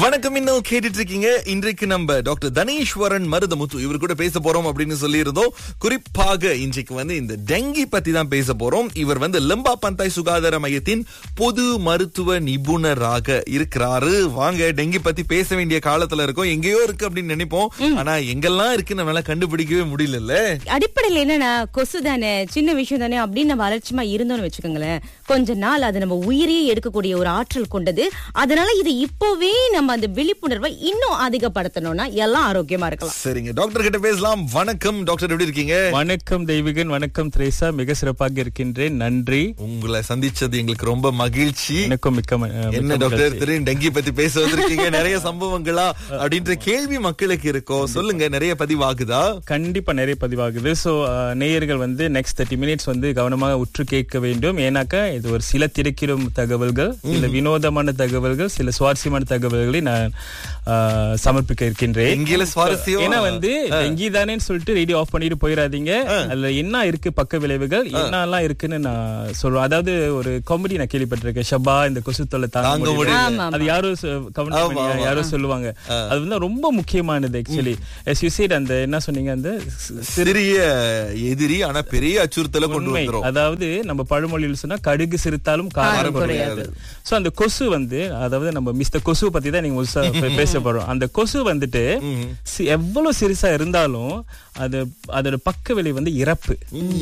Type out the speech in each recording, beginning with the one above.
வணக்கம் இன்னும் கேட்டுட்டு இருக்கீங்க இன்றைக்கு நம்ம டாக்டர் தனீஸ்வரன் மருதமுத்து இவர் கூட பேச போறோம் அப்படின்னு சொல்லியிருந்தோம் குறிப்பாக இன்றைக்கு வந்து இந்த டெங்கி பத்தி தான் பேச போறோம் இவர் வந்து லம்பா பந்தாய் சுகாதார மையத்தின் பொது மருத்துவ நிபுணராக இருக்கிறாரு வாங்க டெங்கி பத்தி பேச வேண்டிய காலத்துல இருக்கோம் எங்கேயோ இருக்கு அப்படின்னு நினைப்போம் ஆனா எங்கெல்லாம் இருக்கு நம்மளால கண்டுபிடிக்கவே முடியல அடிப்படையில் என்னன்னா கொசு தானே சின்ன விஷயம் தானே அப்படின்னு நம்ம அலட்சியமா இருந்தோம்னு வச்சுக்கோங்களேன் கொஞ்ச நாள் அது நம்ம உயிரையே எடுக்கக்கூடிய ஒரு ஆற்றல் கொண்டது அதனால இது இப்போவே நம்ம அந்த விழிப்புணர்வை இன்னும் அதிகப்படுத்தணும்னா எல்லாம் ஆரோக்கியமா இருக்கலாம் சரிங்க டாக்டர் கிட்ட பேசலாம் வணக்கம் டாக்டர் எப்படி இருக்கீங்க வணக்கம் தெய்வீகன் வணக்கம் திரேசா மிக சிறப்பாக இருக்கின்றேன் நன்றி உங்களை சந்திச்சது எங்களுக்கு ரொம்ப மகிழ்ச்சி எனக்கும் மிக்க ம- அஹ் என்ன மிக்க டாக்டர் மகிழ்ச்சி. திரு டெங்கி பத்தி பேச வந்திருக்கீங்க நிறைய சம்பவங்களா அப்படின்ற கேள்வி மக்களுக்கு இருக்கும் சொல்லுங்க நிறைய பதிவாகுதா கண்டிப்பா நிறைய பதிவாகுது சோ நேயர்கள் வந்து நெக்ஸ்ட் தேர்ட்டி மினிட்ஸ் வந்து கவனமாக உற்று கேட்க வேண்டும் ஏன்னாக்கா இது ஒரு சில திடுக்கிடும் தகவல்கள் சில வினோதமான தகவல்கள் சில சுவாரஸ்யமான தகவல்களை நான் அஹ், சமர்ப்பிக்க இருக்கின்றேன் எங்கில சுவாரஸ்யம் ஏன்னா வந்து டெங்கி தானேன்னு சொல்லிட்டு ரேடியோ ஆஃப் பண்ணிட்டு போயிடாதீங்க அதுல என்ன இருக்கு பக்க விளைவுகள் என்னெல்லாம் இருக்குன்னு நான் சொல்றேன் அதாவது ஒரு காமெடி நான் கேள்விப்பட்டிருக்கேன் ஷபா இந்த கொசு தொல்லை தாங்க தாங்க முடியல ஆமா, ஆமா. அது யாரும் சொ- கவனிக்க ஆமா, மாட்டீங்க, ஆமா. யாரோ சொல்லுவாங்க அது வந்து ரொம்ப முக்கியமானது ஆக்சுவலி எஸ் யூ said அந்த என்ன சொன்னீங்க அந்த சி- சிறிய எதிரி ஆனா பெரிய அச்சுறுத்தலை கொண்டு உண்மை வந்துரும் அதாவது நம்ம பழமொழியில் சொன்னா கடுகு சிரித்தாலும் காரம் குறையாது சோ அந்த கொசு வந்து அதாவது நம்ம மிஸ்டர் கொசு பத்தி தான் நீங்க முழுசா பே- பேச போறோம் அந்த கொசு வந்துட்டு சி- எவ்வளவு சிறுசா இருந்தாலும் அது அதோட பக்க விலை வந்து இறப்பு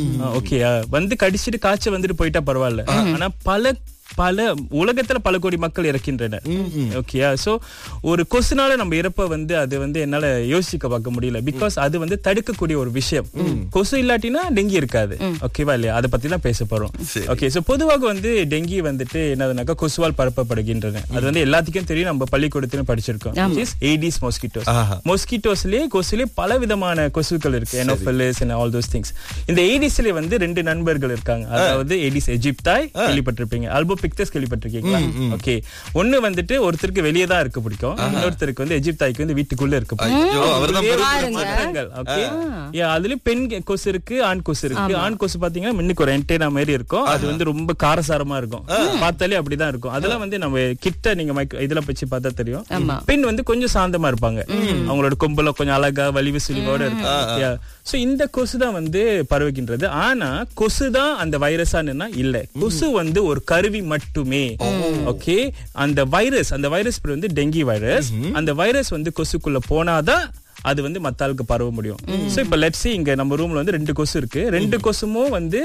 ஓகே வந்து கடிச்சிட்டு காய்ச்சல் வந்துட்டு போயிட்டா பரவாயில்ல ஆனா பல பல உலகத்துல பல கோடி மக்கள் இறக்கின்றனர் ஓகேயா சோ ஒரு கொசுனால நம்ம இறப்ப வந்து அது வந்து என்னால யோசிக்க பார்க்க முடியல பிகாஸ் அது வந்து தடுக்கக்கூடிய ஒரு விஷயம் கொசு இல்லாட்டினா டெங்கி இருக்காது ஓகேவா இல்லையா அதை பத்தி தான் பேச போறோம் சரி. ஓகே சோ பொதுவாக வந்து டெங்கி வந்துட்டு என்னதுனாக்கா கொசுவால் பரப்பப்படுகின்றன அது வந்து எல்லாத்துக்கும் தெரியும் நம்ம பள்ளிக்கூடத்திலும் படிச்சிருக்கோம் ஏடிஸ் மொஸ்கிட்டோஸ் ஆஹா. மொஸ்கிட்டோஸ்லயே கொசுலயே பல விதமான கொசுக்கள் இருக்கு Anopheles and all those things இந்த ஏடிஸ்ல வந்து ரெண்டு நண்பர்கள் இருக்காங்க அதாவது ஏடிஸ் எஜிப்தாய் கேள்விப்பட்டிருப்பீங்க அல்போபிக்டஸ் கேள்விப்பட்டிருக்கீங்களா ஓகே ஒண்ணு வந்துட்டு ஒருத்தருக்கு வெளியே தான் இருக்க பிடிக்கும் இன்னொருத்தருக்கு வந்து எஜிப்தாய்க்கு வந்து வீட்டுக்குள்ள இருக்க பிடிக்கும் ஐயோ, அவர்தான் வேறு பாருங்க. மாற்றங்கள், okay? Yeah, அதுலயும் பெண் கொசு இருக்கு ஆண் கொசு இருக்கு ஆண் கொசு பாத்தீங்கன்னா முன்னுக்கு ஒரு என்டேனா மாதிரி இருக்கும் அது வந்து ரொம்ப காரசாரமா இருக்கும் பார்த்தாலே அப்படிதான் இருக்கும் அதெல்லாம் வந்து நம்ம கிட்ட நீங்க மைக் இதுல வச்சு பார்த்தா தெரியும் பெண் வந்து கொஞ்சம் சாந்தமா இருப்பாங்க அவங்களோட கொம்புல கொஞ்சம் அழகா வலிவு சுழிவோட இருக்கும் சோ இந்த கொசு தான் வந்து பரவுகின்றது ஆனா கொசு தான் அந்த வைரஸான்னா இல்ல கொசு வந்து ஒரு கருவி மட்டுமே ஓகே அந்த வைரஸ் அந்த வைரஸ் பேர் வந்து டெங்கி வைரஸ் அந்த வைரஸ் வந்து கொசுக்குள்ள போனாதான் அது வந்து மத்த ஆளுக்கு பரவ முடியும் சோ இப்ப லெட்ஸ் இங்க நம்ம ரூம்ல வந்து ரெண்டு கொசு இருக்கு ரெண்டு கொசுமும் வந்து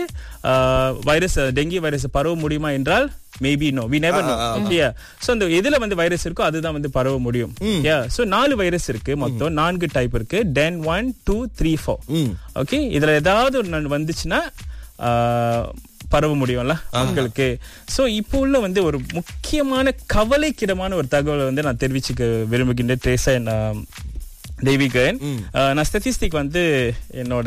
வைரஸ் டெங்கி வைரஸ் பரவ முடியுமா என்றால் maybe no we never no ஓகேயா சோ அந்த எதுல வந்து வைரஸ் இருக்கோ அதுதான் வந்து பரவ முடியும் யா சோ நாலு வைரஸ் இருக்கு மொத்தம் நான்கு டைப் இருக்கு ten one two three four okay இதுல ஏதாவது ஒண்ணு வந்துச்சுன்னா ஆஹ், பரவ முடியும்ல மக்களுக்கு சோ இப்போ உள்ள வந்து ஒரு முக்கியமான கவலைக்கிடமான ஒரு தகவலை வந்து நான் தெரிவிச்சுக்க விரும்புகின்றேன் ட்ரேசா நான் தெய்வீகன் அஹ், நான் ஸ்டெட்டிஸ்டிக் வந்து என்னோட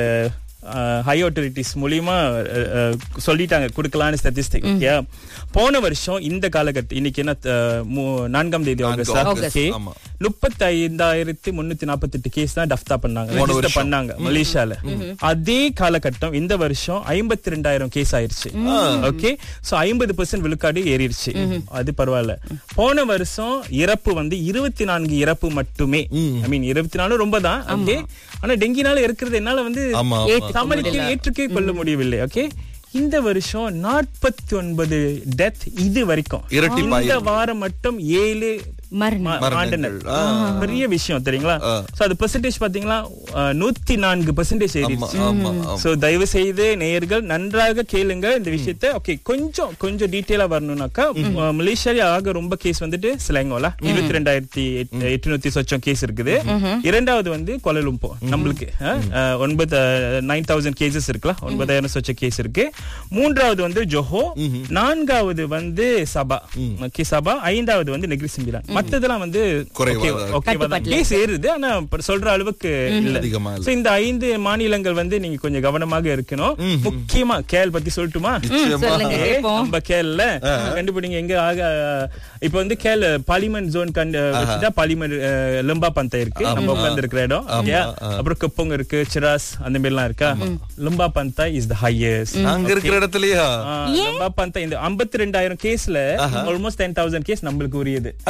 ஹை ஆட்டோரிட்டிஸ் மூலியமா அஹ், அஹ், சொல்லிட்டாங்க கொடுக்கலான்னு ஸ்டெட்டிஸ்டிக் ஓகே போன வருஷம் இந்த காலகட்டம் இன்னைக்கு என்ன அஹ், மூ- நான்காம் தேதி ஆகஸ்ட் ஆகஸ்ட், ஓகே ஆமா. முப்பத்தி ஐந்தாயிரத்தி முன்னூத்தி நாற்பத்தி எட்டு கேஸ் தான் டஃப்தா பண்ணாங்க போன register வருஷம். பண்ணாங்க மலேசியால அதே காலகட்டம் இந்த வருஷம் ஐம்பத்தி ரெண்டாயிரம் கேஸ் ஆயிருச்சு ஓகே சோ ஐம்பது பெர்சென்ட் விழுக்காடு ஏறிடுச்சு அது பரவாயில்ல போன வருஷம் இறப்பு வந்து இருபத்தி நான்கு இறப்பு மட்டுமே ஐ மீன் இருபத்தி நாலு ரொம்ப தான் ஓகே ஆனா டெங்கினால இருக்கிறது என்னால வந்து ஆமா, ஆமா. சமாளிக்க ஏற்றுக்கே கொள்ள முடியவில்லை ஓகே இந்த வருஷம் நாற்பத்தி ஒன்பது டெத் இது வரைக்கும் இரட்டிப்பாயிருக்கு. இந்த வாரம் மட்டும் ஏழு மரணம் மா- மாண்டனர். பெரிய விஷயம் தெரியுங்களா சோ அது பெர்சன்டேஜ் பாத்தீங்களா நூத்தி நான்கு பெர்சன்டேஜ் ஏறிடுச்சு ஆமா, ஆமா. சோ தயவு செய்து நேயர்கள் நன்றாக கேளுங்க இந்த விஷயத்த ஓகே கொஞ்சம் கொஞ்சம் டீட்டெயிலா வரணும்னாக்கா அஹ், மலேசியால ஆக ரொம்ப கேஸ் வந்துட்டு சிலங்கோல இருபத்தி ரெண்டாயிரத்தி எட்நூத்தி சொச்சம் கேஸ் இருக்குது இரண்டாவது வந்து கொலலும்போ நம்மளுக்கு அஹ், அஹ், ஒன்பது நைன் தௌசண்ட் கேசஸ் இருக்குல்ல ஒன்பதாயிரம் சொச்ச கேஸ் இருக்கு மூன்றாவது வந்து ஜொஹோ நான்காவது வந்து சபா ஓகே சபா ஐந்தாவது வந்து நெக்ரி சிம்பிலான் மத்ததெல்லாம் வந்து குறைவா okay- தான் okay தான். கேஸ் ஏறுது ஆனா இப்ப சொல்ற அளவுக்கு இல்ல அதிகமா இல்ல. So, இந்த ஐந்து மாநிலங்கள் வந்து நீங்க கொஞ்சம் கவனமாக இருக்கணும் முக்கியமா கேல் பத்தி சொல்லட்டுமா சொல்லுங்க Okay, கேட்போம் நம்ம கேல்ல கண்டுபிடிங்க எங்க ஆக இப்ப வந்து கேல் பார்லிமெண்ட் ஜோன் கண்டு வச்சுட்டா பார்லிமெண்ட் லம்பா பந்தா இருக்கு நம்ம உட்கார்ந்து இருக்கிற இடம் okay? அப்புறம் கப்போங்க இருக்கு சிராஸ் அந்த மாதிரி எல்லாம் இருக்கா லம்பா பந்தா இஸ் த ஹையஸ்ட் நாங்க இருக்கிற இடத்துலயா லம்பா பந்தா இந்த ஐம்பத்தி ரெண்டாயிரம் கேஸ்ல ஆல்மோஸ்ட் டென் தௌசண்ட் கேஸ் நம்மளுக்கு உரியது ஆனா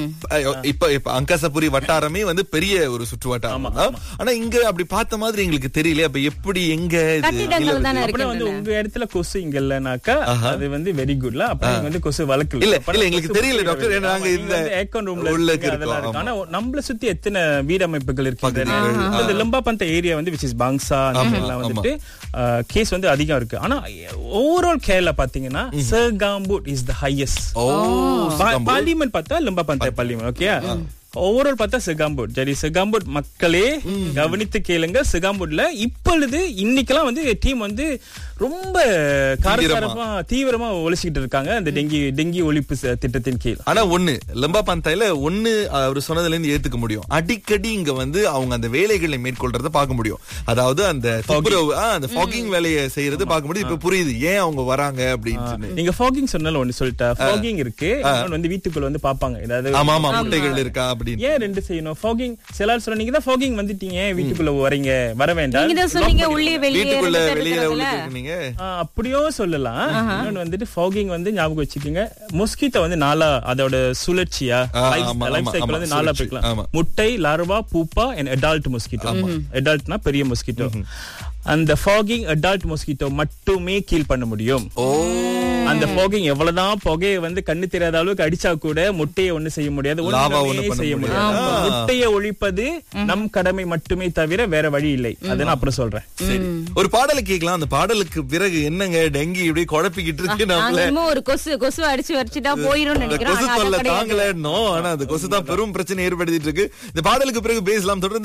அஹ், இப்ப இப்ப அங்கசபுரி வட்டாரமே வந்து பெரிய ஒரு சுற்று வட்டாரம் தான். ஆனா இங்க அப்படி பார்த்த மாதிரி எங்களுக்கு தெரியல அப்ப எப்படி எங்க இது கட்டிடங்கள் தானே அப்படின்னா வந்து இருக்கு உங்க இடத்துல கொசு இங்க இல்லனாக்கா அது வந்து வெரி குட்ல அப்ப நீங்க வந்து கொசு வளர்க்கல இல்ல, அப்ப இல்ல, கொசு எங்களுக்கு தெரியல, புடிக்க டாக்டர். ஏன்னா நாங்க ஆமா, இந்த வந்து ஏக்கன் ரூம்ல உள்ளுக்கு இருக்கீங்க, அதெல்லாம் இருக்கோம், இருக்கு. ஆனா நம்மள சுத்தி எத்தனை வீடமைப்புகள் இருக்கின்றன பகுதிகள், இந்த லிம்பா பந்த ஏரியா வந்து விச் இஸ் பாங்ஸா அந்த எல்லாம் வந்துட்டு கேஸ் வந்து அதிகம் இருக்கு ஆனா ஓவரால் கேரளா பாத்தீங்கன்னா சர்காம்பூட் is the highest oh parliament பார்த்தா லிம்பா பந்த பார்லிமெண்ட் ஓகே ஓவரால் பார்த்தா சிகாம்பூட் சரி சிகாம்பூட் மக்களே கவனித்து கேளுங்க சிகாம்பூட்ல இப்பொழுது இன்னைக்கெல்லாம் வந்து டீம் வந்து ரொம்ப காரசாரமா தீவிரமா ஒழிச்சுக்கிட்டு இருக்காங்க அந்த டெங்கி டெங்கி ஒழிப்பு ச- திட்டத்தின் கீழ் ஆனா ஒண்ணு லம்பா பந்தாயில ஒண்ணு அவர் சொன்னதுல இருந்து ஏத்துக்க முடியும் அடிக்கடி இங்க வந்து அவங்க அந்த வேலைகளை மேற்கொள்றத பார்க்க முடியும் அதாவது அந்த துப்புரவு ஆ, அந்த ஃபாகிங் வேலையை செய்யறது பார்க்க முடியும் இப்ப புரியுது ஏன் அவங்க வராங்க அப்படின்னு சொல்லி. நீங்க ஃபாகிங் சொன்னால ஒண்ணு சொல்லிட்டா ஃபாகிங் இருக்கு இன்னொன்னு வந்து வீட்டுக்குள்ள வந்து பாப்பாங்க ஏதாவது ஆமா ஆமா முட்டைகள் இருக்கா அப்படின்னு ஏன் ரெண்டு செய்யணும் ஃபாகிங் சிலர் சொல்ல நீங்க தான் ஃபாகிங் வந்துட்டீங்க ஏன் வீட்டுக்குள்ள வரீங்க வர வேண்டாம் நீங்க தான் சொன்னீங்க உள்ளே வெளியே வீட்டுக்குள்ள ரெண்டு பேர் வெளியில இருக்கிறதுல. உள்ள நீங்க ஆ, அப்படியோ சொல்லலாம் இன்னொன்னு வந்துட்டு ஃபாகிங் வந்து ஞாபகம் வச்சுக்கோங்க மொஸ்கிட்டோ வந்து நாலா அதோட சுழற்சியா ஆ, லைஃப் ஆமா, லைஃப் ஆமா, சைக்கிள் ஆமா, வந்து நாலா சுழற்சி, பிரிக்கலாம் ஆமா. முட்டை larva pupa and adult mosquito அடால்ட்னா பெரிய மொஸ்கிட்டோ அந்த ஃபாகிங் அடால்ட் மொஸ்கிட்டோ மட்டுமே கீல் பண்ண முடியும் ஓ அந்த ஃபாகிங் எவ்வளவுதான் புகையை வந்து கண்ணு தெரியாத அளவுக்கு அடிச்சா கூட முட்டையை ஒண்ணு செய்ய முடியாது லாவா ஒண்ணுமே ஒண்ணு பண்ண செய்ய முடியாது. முடியாது ஆ. முட்டையை ஒழிப்பது நம் கடமை மட்டுமே தவிர வேற வழி இல்லை அதை நான் அப்புறம் சொல்றேன் சரி ஒரு பாடலை கேட்கலாம் அந்த பாடலுக்கு பிறகு என்னங்க டெங்கி இப்படி குழப்பிக்கிட்டு இருக்கு நம்மள நாங்க இன்னும் ஒரு கொசு கொசு அடிச்சு வச்சுட்டா போயிரும் இந்த நினைக்கிறோம் கொசு ஆனா தொல்லை அதான் கிடையாது. தாங்கலன்னோ ஆனா அந்த கொசு தான் பெரும் பிரச்சனை ஏற்படுத்திட்டு இருக்கு இந்த பாடலுக்கு பிறகு பேசலாம் தொடர்ந்து